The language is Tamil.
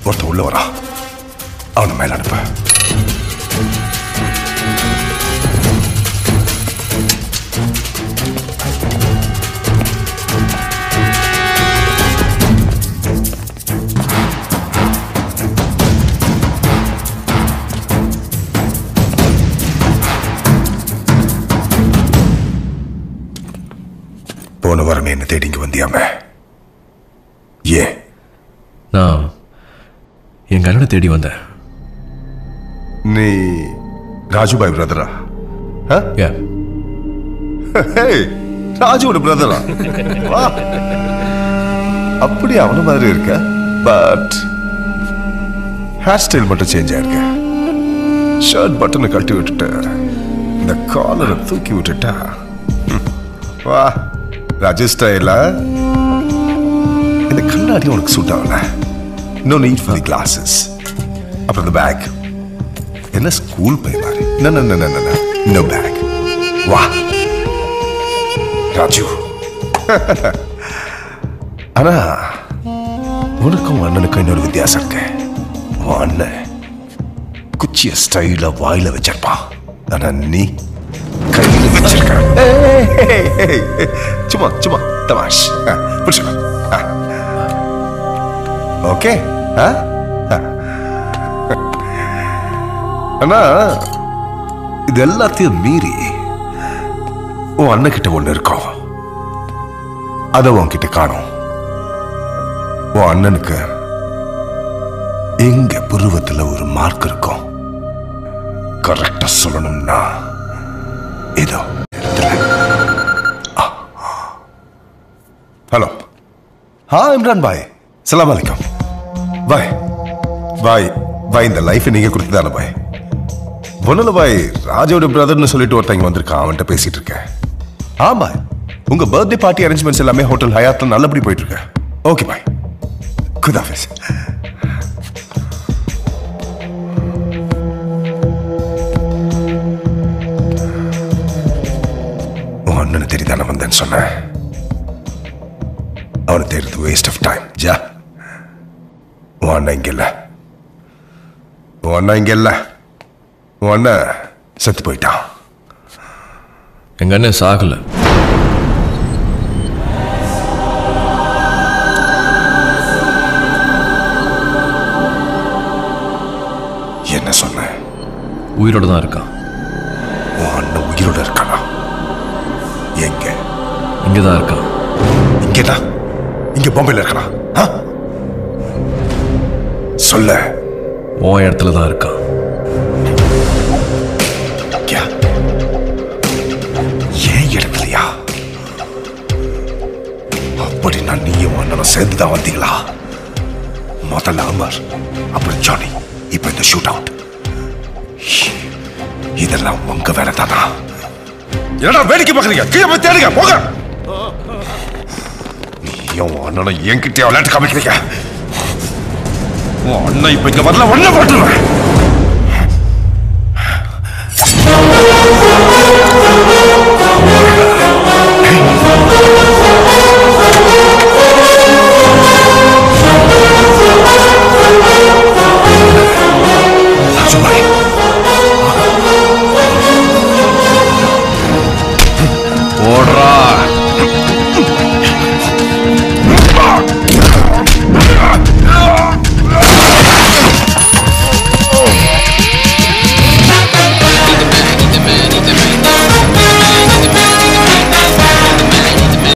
ஒருத்தன் உள்ள வரான் அவனை மேல அனுப்ப போன வாரமே என்ன தேடி இங்க வந்தியாம ஏன் நான் எங்க அண்ணனை தேடி வந்தேன் நீ ராஜுபாய் பிரதரா யா ராஜுவோட பிரதரா வா அப்படி அவன மாதிரி இருக்க பட் ஹேர் ஸ்டைல் மட்டும் சேஞ்ச் ஆயிருக்க ஷர்ட் பட்டனை கட்டி விட்டுட்ட இந்த காலரை தூக்கி விட்டுட்டா ம். வா ராஜு ஸ்டைலா இந்த கண்ணாடி உனக்கு சூட் ஆகல no need for the glasses அப்புறம் இந்த பேக் என்ன ஸ்கூல் பை மாதிரி நோ பேக் வா ராஜு ஆனா உனக்கும் அண்ணனுக்கும் இன்னொரு வித்தியாசம் இருக்கு உன் அண்ணன் குச்சிய ஸ்டைல வாயில வச்சிருப்பான் ஆனா நீ கையில வச்சிருக்க ஏய், ஏய், ஏய், ஏய். சும்மா சும்மா தமாஷ் பிடிச்சிக்கலாம் ஓகே ஆனா இது எல்லாத்தையும் மீறி உன் அண்ணன் கிட்ட ஒண்ணு இருக்கும் அத உன்கிட்ட காணும் உன் அண்ணனுக்கு எங்க புருவத்துல ஒரு மார்க் இருக்கும் கரெக்டா சொல்லணும்னா இதோ ஹலோ ஹா இம்ரான் பாய் சலாம் அலைக்கும் பாய் பாய் பாய் இந்த லைஃப் நீங்க கொடுத்ததான பாய் ஒன்னுல பாய் ராஜோட பிரதர்னு சொல்லிட்டு ஒருத்தங்க வந்திருக்கான் அவன்கிட்ட பேசிட்டு இருக்கேன் ஆமா உங்க பர்த்டே பார்ட்டி அரேஞ்ச்மெண்ட்ஸ் எல்லாமே ஹோட்டல் ஹயாத்ல நல்லபடி போயிட்டு இருக்கு ஓகே பாய் குதாஃபிஸ் உன் அண்ணனை தேடி தானே வந்தேன்னு சொன்னேன் அவனை தேடுறது வேஸ்ட் ஆஃப் டைம் ஜா உன் அண்ணன் இங்க இல்ல உன் அண்ணன் இங்க இல்ல உன் அண்ணன் செத்து போயிட்டான் எங்க அண்ணன் சாகல என்ன சொன்ன உயிரோட தான் இருக்கான் உன் அண்ணன் உயிரோட இருக்கானா எங்க இங்க தான் இருக்கான் இங்கதான் இங்க பாம்பேல இருக்கானா ஆ? சொல்ல உன் இடத்துல தான் இருக்கான் யா. ஏன் இடத்துலயா அப்படி நான் நீயும் அண்ணனும் சேர்ந்து தான் வந்தீங்களா முதல்ல அமர் அப்புறம் ஜானி இப்ப இந்த ஷூட் அவுட் இதெல்லாம் உங்க வேலை தானா என்னடா வேடிக்கை பார்க்கறீங்க கீழே போய் தேடுங்க போங்க நீயும் உன் அண்ணனும் என்கிட்டயே விளையாட்டு காமிக்கிறீங்க உன் அண்ணன் இப்ப இங்க வரல ஒண்ணு போட்டுருவேன்